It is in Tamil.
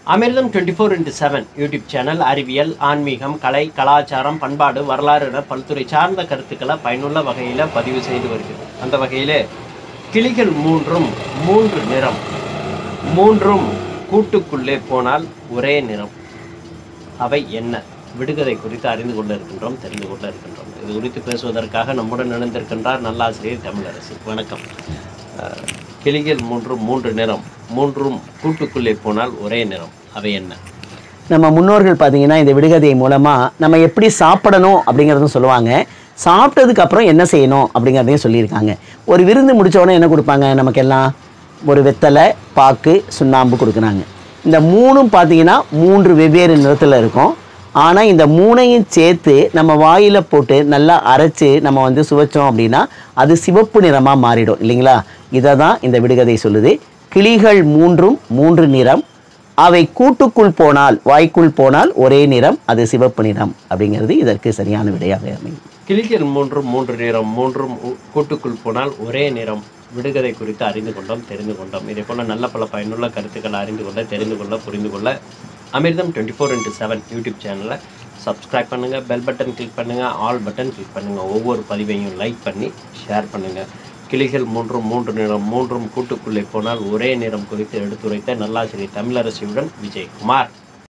அமிர்தம் twenty four into seven YouTube channel அறிவியல் ஆன்மீகம் கலை கலாச்சாரம் பண்பாடு வரலாறு என பல்துறை சார்ந்த கருத்துக்களை பயனுள்ள வகையில் பதிவு செய்து வருகிறது அந்த வகையில் கிளிகள் மூன்றும் மூன்று நிறம் மூன்றும் கூட்டுக்குள்ளே போனால் ஒரே நிறம் அவை என்ன விடுகதை குறித்து அறிந்து கொள்ள இருக்கின்றோம் தெரிந்து கொள்ள இருக்கின்றோம் இது குறித்து பேசுவதற்காக நம்முடன் இணைந்திருக்கின்றார் நல்லாசிரியர் தமிழரசு வணக்கம் அஹ், கிளிகள் மூன்றும் மூன்று நிறம் மூன்றும் கூட்டுக்குள்ளே போனால் ஒரே நிறம் அவை என்ன நம்ம முன்னோர்கள் பார்த்தீங்கன்னா இந்த விடுகதை மூலமாக நம்ம எப்படி சாப்பிடணும் அப்படிங்கிறதும் சொல்லுவாங்க சாப்பிட்டதுக்கு அப்புறம் என்ன செய்யணும் அப்படிங்கிறதையும் சொல்லியிருக்காங்க ஒரு விருந்து முடிச்ச உடனே என்ன கொடுப்பாங்க நமக்கெல்லாம் ஒரு வெத்தலை பாக்கு சுண்ணாம்பு கொடுக்குறாங்க இந்த மூணும் பார்த்தீங்கன்னா மூன்று வெவ்வேறு நிறத்தில் இருக்கும் ஆனால் இந்த மூணையும் சேர்த்து நம்ம வாயில் போட்டு நல்லா அரைச்சு நம்ம வந்து சுவைச்சோம் அப்படின்னா அது சிவப்பு நிறமாக மாறிடும் இல்லைங்களா இதை தான் இந்த விடுகதை சொல்லுது கிளிகள் மூன்றும் மூன்று நிறம் அவை கூட்டுக்குள் போனால் வாய்க்குள் போனால் ஒரே நிறம் அது சிவப்பு நிறம் அப்படிங்கிறது இதற்கு சரியான விடையாக அமையும் கிளிகள் மூன்றும் மூன்று நிறம் மூன்றும் உ- கூட்டுக்குள் போனால் ஒரே நிறம் விடுகதை குறித்து அறிந்து கொண்டோம் தெரிந்து கொண்டோம் இதே போல நல்ல பல பயனுள்ள கருத்துக்களை அறிந்து கொள்ள தெரிந்து கொள்ள புரிந்து கொள்ள Amirtham twenty four into seven YouTube சேனலை சப்ஸ்கிரைப் பண்ணுங்கள் பெல் பட்டன் கிளிக் பண்ணுங்கள் ஆல் பட்டன் கிளிக் பண்ணுங்கள் ஒவ்வொரு பதிவையும் லைக் பண்ணி ஷேர் பண்ணுங்கள் கிளிகள் மூன்றும் மூன்று நிறம் மூன்றும் கூட்டுக்குள்ளே போனால் ஒரே நிறம் குறித்து எடுத்துரைத்த நல்லாசிரியர் தமிழரசியுடன் விஜயகுமார்